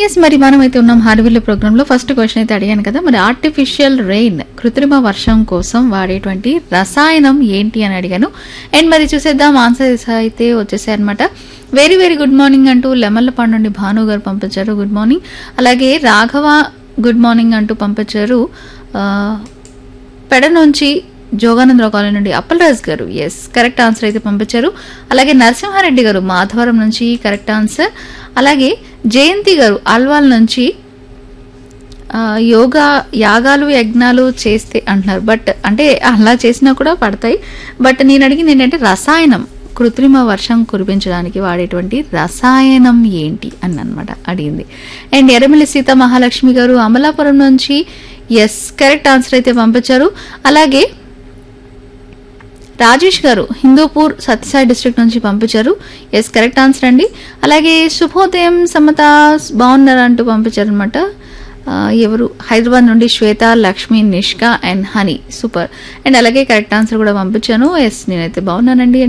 yes మరి మనం అయితే ఉన్నాం హార్విల్ ప్రోగ్రామ్ లో ఫస్ట్ క్వశ్చన్ అయితే అడిగాను కదా మరి ఆర్టిఫిషియల్ రెయిన్ కృత్రిమ వర్షం కోసం వాడేటువంటి రసాయనం ఏంటి అని అడిగాను అండ్ మరి చూసేద్దాం ఆన్సర్స్ అయితే వచ్చేసాయి అనమాట వెరీ వెరీ గుడ్ మార్నింగ్ అంటూ లెమల్లపాడు నుండి భాను గారు పంపించారు గుడ్ మార్నింగ్ అలాగే రాఘవ గుడ్ మార్నింగ్ అంటూ పంపించారు ఆ, పెడ నుంచి జోగానందరావు కాలనీ నుండి అప్పలరాజ్ గారు ఎస్ కరెక్ట్ ఆన్సర్ అయితే పంపించారు అలాగే నరసింహారెడ్డి గారు మాధవరం నుంచి కరెక్ట్ ఆన్సర్ అలాగే జయంతి గారు అల్వాల్ నుంచి ఆ, యోగా యాగాలు యజ్ఞాలు చేస్తే అంటున్నారు బట్ అంటే అలా చేసినా కూడా పడతాయి బట్ నేను అడిగింది ఏంటంటే రసాయనం కృత్రిమ వర్షం కురిపించడానికి వాడేటువంటి రసాయనం ఏంటి అని అనమాట అడిగింది అండ్ ఎర్రమిల్లి సీత మహాలక్ష్మి గారు అమలాపురం నుంచి ఎస్ కరెక్ట్ ఆన్సర్ అయితే పంపించారు అలాగే రాజేష్ గారు హిందూపూర్ సత్యసాయి డిస్ట్రిక్ట్ నుంచి పంపించారు ఎస్ కరెక్ట్ ఆన్సర్ అండి అలాగే శుభోదయం సమత బాగున్నారా అంటూ పంపించారు అనమాట ఎవరు హైదరాబాద్ నుండి Swetha Lakshmi Nishka and honey super and అలాగే కరెక్ట్ ఆన్సర్ కూడా పంపించాను ఎస్ నేనైతే బాగున్నానండి